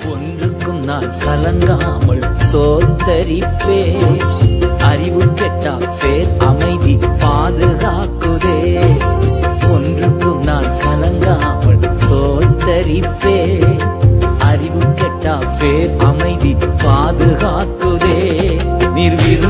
ஒன்றுக்கும் நான் கலங்காமல் தோத்தரிப்பே அறிவு கெட்டா பேர் அமைதி பாதுகாக்குதே ஒன்றுக்கும் நான் கலங்காமல் தோத்தரிப்பே அறிவு கெட்டா பேர் அமைதி பாதுகாக்குதே நீர் விரும்பும்